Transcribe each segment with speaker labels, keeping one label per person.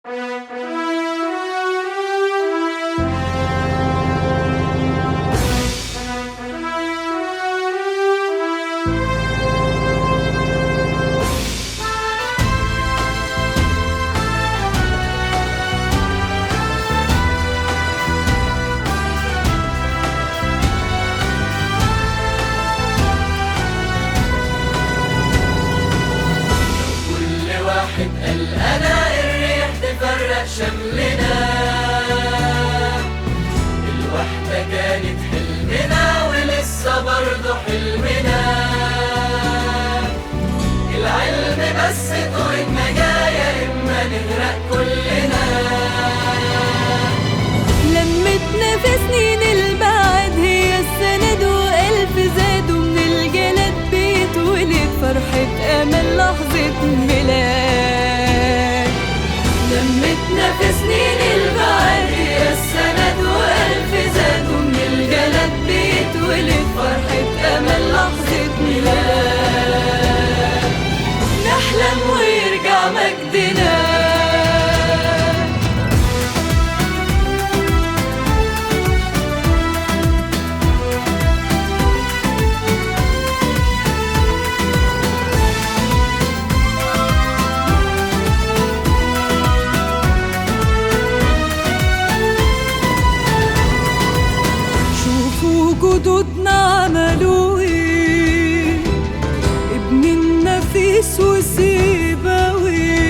Speaker 1: كل واحد قال انا الريح تفرق شملنا الوحدة كانت حلمنا ولسه برضه حلمنا العلم بس طريق نجاة اما نغرق كلنا
Speaker 2: لمتنا في سنين البعد هي السند وألف زاد ومن الجلد بيتولد فرحة أمل لحظة ميلاد
Speaker 1: لمتنا في سنين البعد هي السند وألف زاد ومن الجلد بيتولد فرحة أمل لحظة ميلاد نحلم ويرجع مجدنا
Speaker 2: شوفوا جدودنا عملوا ايه ابن النفيس وسيبوي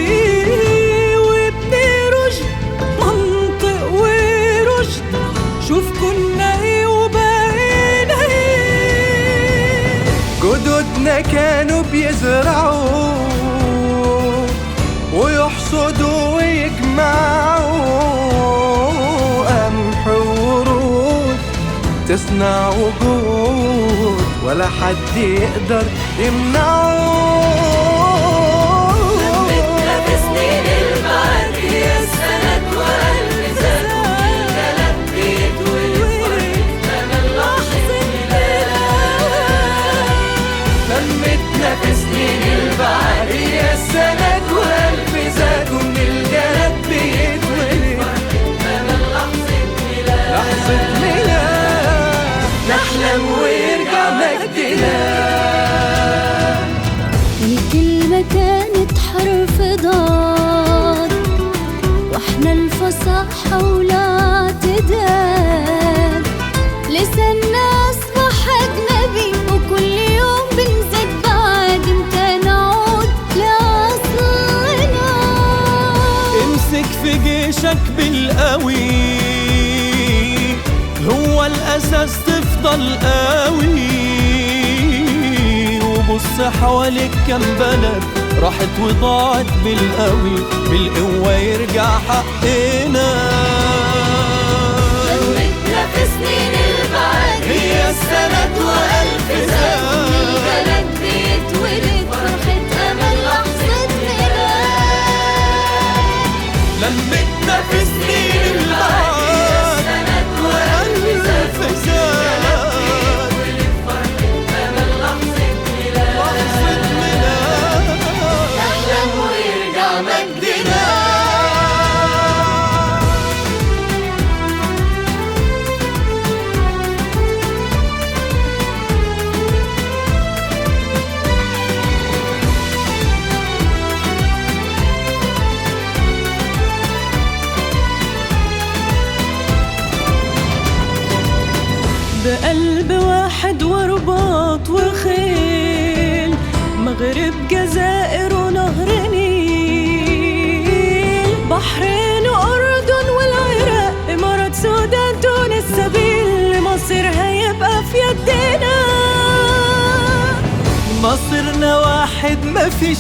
Speaker 2: وابن رشد منطق ورشد شوف كنا ايه وبقينا ايه
Speaker 3: جدودنا كانوا بيزرعوا ويحصدوا ويجمعوا قمح ورود تصنع وجود ولا حد يقدر يمنعه
Speaker 1: لمتنا في سنين البعد هي السند وألف زاد ومن الجلد بيتولد فرحة أمل لحظة ميلاد لمتنا في سنين البعد هي السند وألف زاد ومن الجلد بيتولد أمل لحظة ميلاد
Speaker 3: لحظة ميلاد
Speaker 1: نحلم ويرجع مجدنا
Speaker 4: الكلمة كانت حرف ضاد واحنا الفصاحة والاعتدال لساننا أصبح أجنبي وكل يوم بنزيد بعد امتى نعود لأصلنا
Speaker 5: امسك في جيشك بالقوي هو الاساس تفضل قوي وبص حواليك كم بلد راحت وضاعت بالقوي بالقوة يرجع حقنا
Speaker 1: لمتنا في سنين البعد هي السند وألف زاد
Speaker 4: من البلد بيتولد فرحة أمل لحظة ميلاد
Speaker 5: لمتنا في سنين البعد
Speaker 1: السند وألف زاد
Speaker 5: وألف زاد
Speaker 1: أمل لحظة ميلاد
Speaker 5: لحظة ميلاد
Speaker 1: نحلم ويرجع مجدنا
Speaker 2: بقلب واحد ورباط وخيل مغرب جزائر ونهر نيل بحرين وأردن والعراق إمارات سودان تونس سبيل مصير هيبقى في يدنا
Speaker 5: مصيرنا واحد مفيش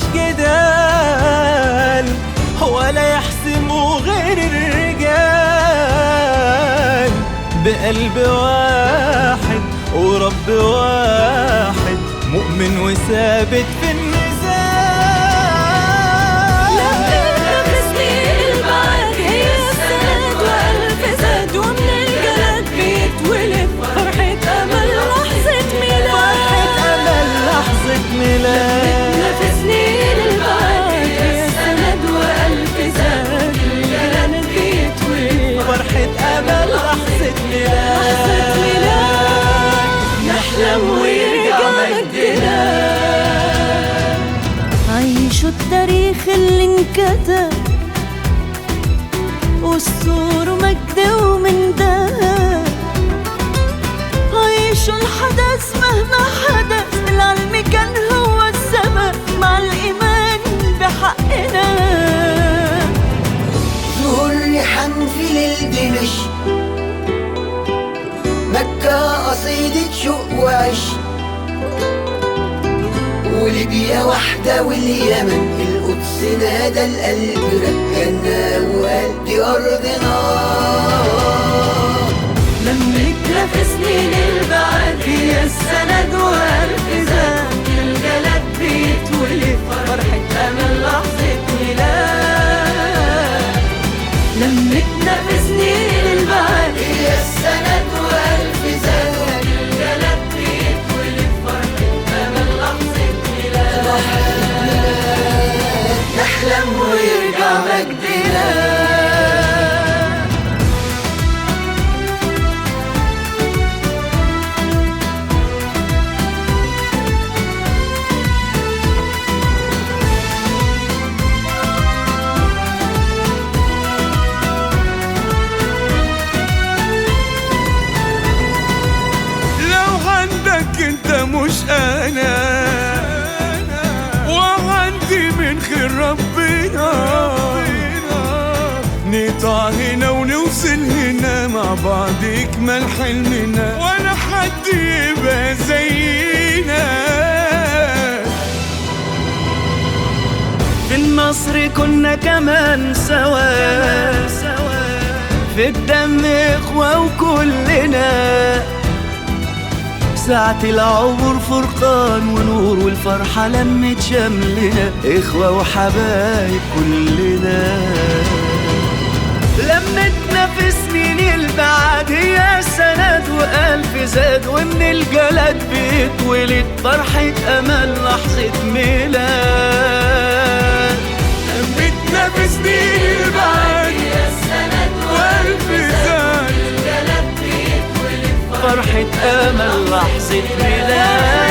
Speaker 5: جدال ولا يحسموا غير الرجال بقلب واحد ورب واحد مؤمن وثابت في النزال
Speaker 2: لمتنا في سنين البعد هي السند وألف زاد ومن الجلد بيتولد فرحة أمل لحظة ميلاد
Speaker 5: فرحة أمل لحظة ميلاد
Speaker 2: لمتنا في سنين البعد هي السند وألف زاد والسور ومجد ومن ده عيشوا الحدث مهما حدث العلم كان هو السبب مع الإيمان بحقنا
Speaker 1: ظهور ريحان في ليل دمشق مكة قصيدة شوق وعش وليبيا واحدة واليمن القدس نادى القلب رجعنا وقال دي أرضنا
Speaker 2: لمتنا في سنين البعد هي السند وألف زاد الجلد بيتولد فرحة أمل لحظة ميلاد لمتنا في سنين البعد
Speaker 1: هي السند وألف زاد
Speaker 2: الجلد بيتولد فرحة أمل لحظة ميلاد
Speaker 1: نحلم ويرجع مجدنا
Speaker 3: لو عندك انت مش انا وعندي من خير ربنا نقطع هنا ونوصل هنا مع بعض يكمل حلمنا ولا حد يبقى زينا
Speaker 5: في النصر كنا كمان سوا في الدم إخوة وكلنا ساعة العبور فرقان ونور والفرحة لمت شملنا إخوة وحبايب كلنا لمتنا في سنين البعد هي سند وألف زاد ومن الجلد بيتولد فرحة أمل لحظة ميلاد
Speaker 3: لمتنا في سنين البعد والف زاد
Speaker 5: فرحة أمل لحظة ميلاد